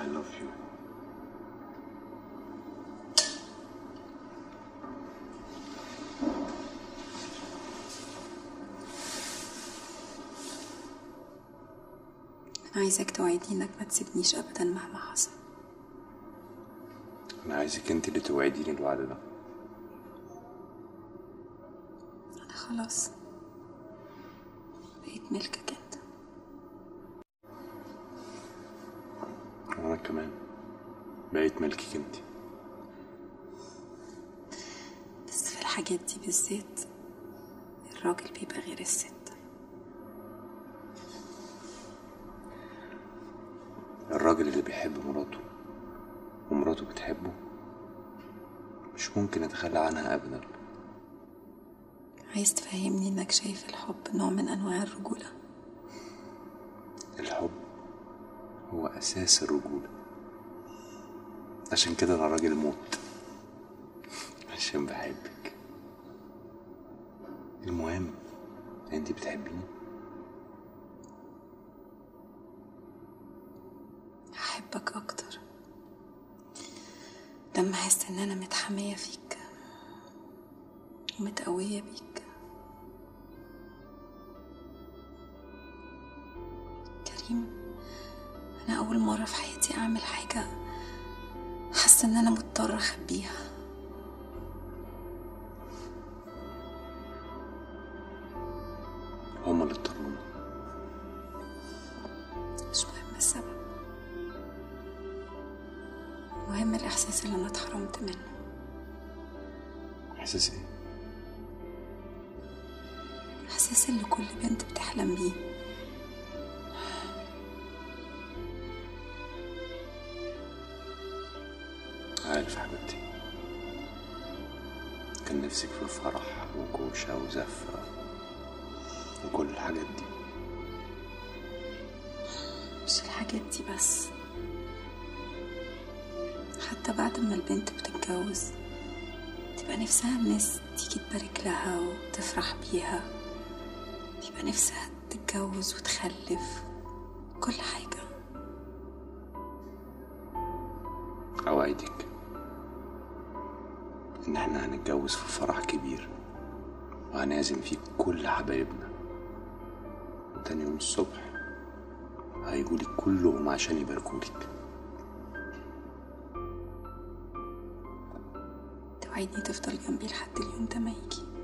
I love you أنا عايزاك توعدني إنك ما تسيبنيش أبدا مهما حصل انا عايزك انت اللي توعديني الوعد ده أنا خلاص بقيت ملكك أنت وانا كمان بقيت ملكك انت بس في الحاجات دي بالذات الراجل بيبقى غير الست الراجل اللي بيحب مراته ومراته بتحبه مش ممكن يتخلى عنها ابدا عايز تفهمني إنك شايف الحب نوع من أنواع الرجولة الحب هو اساس الرجوله عشان كده انا راجل موت عشان بحبك المهم انت بتحبيني هحبك أكتر لما أحس إن أنا متحمية فيك ومتقوية بيك كريم أنا أول مرة في حياتي أعمل حاجة حاسة إن أنا مضطرة أخبيها هما اللي اضطروني مش مهم السبب مهم الإحساس اللي أنا اتحرمت منه احساس ايه الإحساس اللي كل بنت بتحلم بيه عارف حبيبتي كان نفسك في فرح وكوشة وزفة وكل الحاجات دي مش الحاجات دي بس حتى بعد ما البنت بتتجوز تبقى نفسها الناس تيجي تبارك لها وتفرح بيها تبقى نفسها تتجوز وتخلف كل حاجة أوعدك إن إحنا هنتجوز في فرح كبير وهنعزم فيه كل حبايبنا وتاني يوم الصبح هيجولك كلهم عشان يباركولك توعدني تفضل جنبي لحد اليوم ده ما يجي